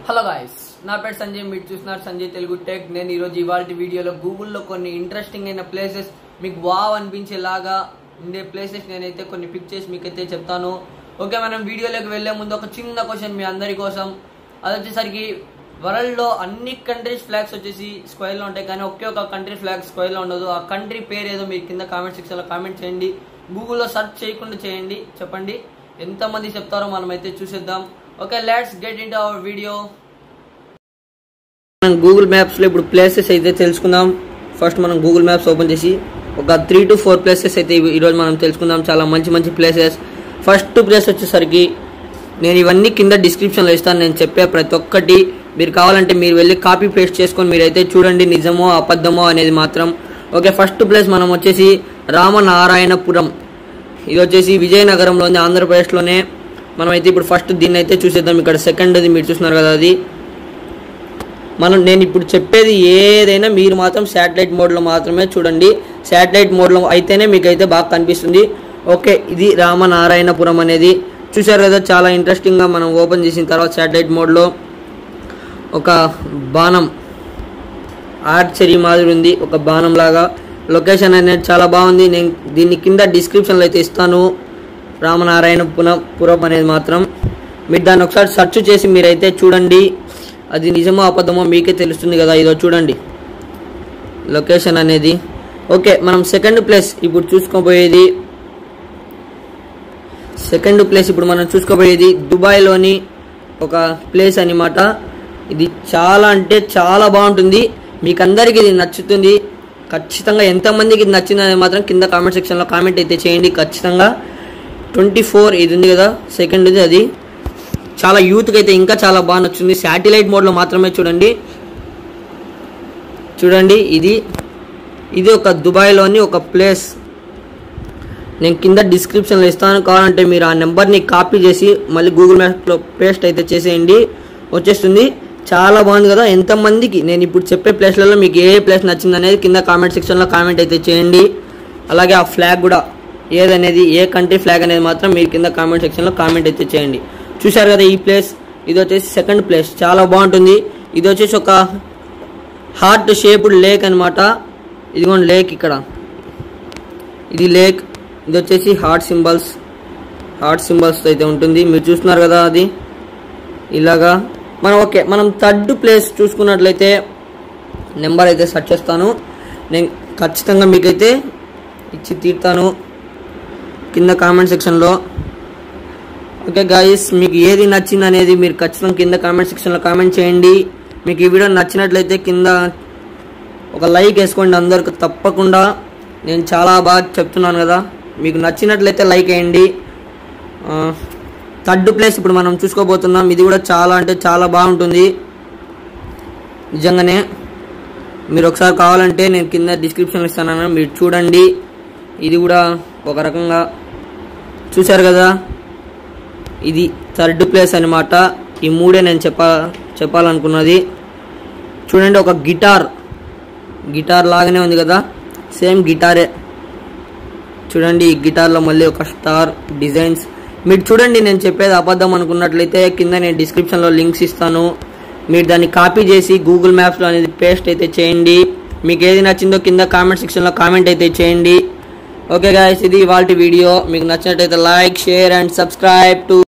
hello guys నా పేరు సంజయ్ మీరు చూస్తున్నారు సంజయ్ తెలుగు టెక్ నేను ఈరోజు ఇవాళ వీడియోలో గూగుల్లో కొన్ని ఇంట్రెస్టింగ్ అయిన ప్లేసెస్ మీకు వావ్ అనిపించేలాగా ఉండే ప్లేసెస్ నేనైతే కొన్ని పిక్ చేసి మీకైతే చెప్తాను ఓకే మనం వీడియోలోకి వెళ్లే ముందు ఒక చిన్న క్వశ్చన్ మీ అందరి కోసం అది వచ్చేసరికి వరల్డ్లో అన్ని కంట్రీస్ ఫ్లాగ్స్ వచ్చేసి స్క్వేర్లో ఉంటాయి కానీ ఒకే ఒక కంట్రీ ఫ్లాగ్ స్క్వేర్లో ఉండదు ఆ కంట్రీ పేరు ఏదో మీరు కింద కామెంట్ సెక్షన్లో కామెంట్ చేయండి గూగుల్లో సెర్చ్ చేయకుండా చేయండి చెప్పండి ఎంతమంది చెప్తారో మనమైతే చూసేద్దాం okay let's get in our video మనం గూగుల్ మ్యాప్స్లో ఇప్పుడు ప్లేసెస్ అయితే తెలుసుకుందాం ఫస్ట్ మనం గూగుల్ మ్యాప్స్ ఓపెన్ చేసి ఒక త్రీ టు ఫోర్ ప్లేసెస్ అయితే ఇవి- ఈరోజు మనం తెలుసుకుందాం చాలా మంచి మంచి ప్లేసెస్ ఫస్ట్ ప్లేస్ వచ్చేసరికి నేను ఇవన్నీ కింద డిస్క్రిప్షన్లో ఇస్తాను నేను చెప్పే ప్రతి ఒక్కటి మీరు కావాలంటే మీరు వెళ్ళి కాపీ పేస్ట్ చేసుకొని మీరైతే చూడండి నిజమో అబద్ధమో అనేది మాత్రం ఓకే ఫస్ట్ ప్లేస్ మనం వచ్చేసి రామనారాయణపురం ఇది వచ్చేసి విజయనగరంలోని ఆంధ్రప్రదేశ్లోనే మనమైతే ఇప్పుడు ఫస్ట్ దీన్ని అయితే చూసేద్దాం ఇక్కడ సెకండ్ది మీరు చూస్తున్నారు కదా అది మనం నేను ఇప్పుడు చెప్పేది ఏదైనా మీరు మాత్రం శాటిలైట్ మోడ్లో మాత్రమే చూడండి శాటిలైట్ మోడ్లో అయితేనే మీకు అయితే బాగా కనిపిస్తుంది ఓకే ఇది రామనారాయణపురం అనేది చూశారు కదా చాలా ఇంట్రెస్టింగ్గా మనం ఓపెన్ చేసిన తర్వాత శాటిలైట్ మోడ్లో ఒక బాణం ఆర్చరీ మాదిరి ఉంది ఒక బాణం లాగా లొకేషన్ అనేది చాలా బాగుంది నేను దీన్ని కింద డిస్క్రిప్షన్లో అయితే ఇస్తాను రామనారాయణపురం పురం అనేది మాత్రం మీరు దాన్ని ఒకసారి సెర్చ్ చేసి మీరైతే చూడండి అది నిజమో అబద్ధమో మీకే తెలుస్తుంది కదా ఇదో చూడండి లొకేషన్ అనేది ఓకే మనం సెకండ్ ప్లేస్ ఇప్పుడు చూసుకోబోయేది సెకండ్ ప్లేస్ ఇప్పుడు మనం చూసుకోబోయేది దుబాయ్లోని ఒక ప్లేస్ అన్నమాట ఇది చాలా అంటే చాలా బాగుంటుంది మీకు అందరికీ ఇది నచ్చుతుంది ఖచ్చితంగా ఎంతమందికి ఇది నచ్చింది అనేది మాత్రం కింద కామెంట్ సెక్షన్లో కామెంట్ అయితే చేయండి ఖచ్చితంగా ట్వంటీ ఫోర్ ఇది ఉంది కదా సెకండ్ది అది చాలా యూత్కి అయితే ఇంకా చాలా బాగా నచ్చుతుంది శాటిలైట్ మోడ్లో మాత్రమే చూడండి చూడండి ఇది ఇది ఒక దుబాయ్లోని ఒక ప్లేస్ నేను కింద డిస్క్రిప్షన్లో ఇస్తాను కావాలంటే మీరు ఆ నెంబర్ని కాపీ చేసి మళ్ళీ గూగుల్ మ్యాప్లో పేస్ట్ అయితే చేసేయండి వచ్చేస్తుంది చాలా బాగుంది కదా ఎంతమందికి నేను ఇప్పుడు చెప్పే ప్లేస్లలో మీకు ఏ ప్లేస్ నచ్చింది అనేది కింద కామెంట్ సెక్షన్లో కామెంట్ అయితే చేయండి అలాగే ఆ ఫ్లాగ్ కూడా ఏదనేది ఏ కంట్రీ ఫ్లాగ్ అనేది మాత్రం మీరు కింద కామెంట్ సెక్షన్లో కామెంట్ అయితే చేయండి చూశారు కదా ఈ ప్లేస్ ఇది వచ్చేసి సెకండ్ ప్లేస్ చాలా బాగుంటుంది ఇది వచ్చేసి ఒక హార్ట్ షేప్డ్ లేక్ అనమాట ఇదిగోండి లేక్ ఇక్కడ ఇది లేక్ ఇది వచ్చేసి హార్ట్ సింబల్స్ హార్ట్ సింబల్స్ అయితే ఉంటుంది మీరు చూస్తున్నారు కదా అది ఇలాగా మనం ఓకే మనం థర్డ్ ప్లేస్ చూసుకున్నట్లయితే నెంబర్ అయితే సెర్చ్ చేస్తాను నేను ఖచ్చితంగా మీకైతే ఇచ్చి తీరుతాను కింద కామెంట్ సెక్షన్లో ఓకే గాయస్ మీకు ఏది నచ్చింది అనేది మీరు ఖచ్చితంగా కింద కామెంట్ సెక్షన్లో కామెంట్ చేయండి మీకు ఈ వీడియో నచ్చినట్లయితే కింద ఒక లైక్ వేసుకోండి అందరికి తప్పకుండా నేను చాలా బాగా చెప్తున్నాను కదా మీకు నచ్చినట్లయితే లైక్ వేయండి ఆ, థర్డ్ ప్లేస్ ఇప్పుడు మనం చూసుకోబోతున్నాం ఇది కూడా చాలా అంటే చాలా బాగుంటుంది నిజంగానే మీరు ఒకసారి కావాలంటే నేను కింద డిస్క్రిప్షన్ ఇస్తాను మీరు చూడండి ఇది కూడా ఒక రకంగా చూశారు కదా ఇది థర్డ్ ప్లేస్ అనమాట ఈ మూడే నేను చెప్ప చెప్పాలనుకున్నది చూడండి ఒక గిటార్ గిటార్ లాగానే ఉంది కదా సేమ్ గిటారే చూడండి ఈ గిటార్లో మళ్ళీ ఒక స్టార్ డిజైన్స్ మీరు చూడండి నేను చెప్పేది అబద్ధం అనుకున్నట్లయితే కింద నేను డిస్క్రిప్షన్లో లింక్స్ ఇస్తాను మీరు దాన్ని కాపీ చేసి గూగుల్ మ్యాప్స్లో అనేది పేస్ట్ అయితే చేయండి మీకు ఏది నచ్చిందో కింద కామెంట్ సెక్షన్లో కామెంట్ అయితే చేయండి ఓకే గాయస్ ఇది ఇవాళ వీడియో మీకు నచ్చినట్లయితే like share and subscribe to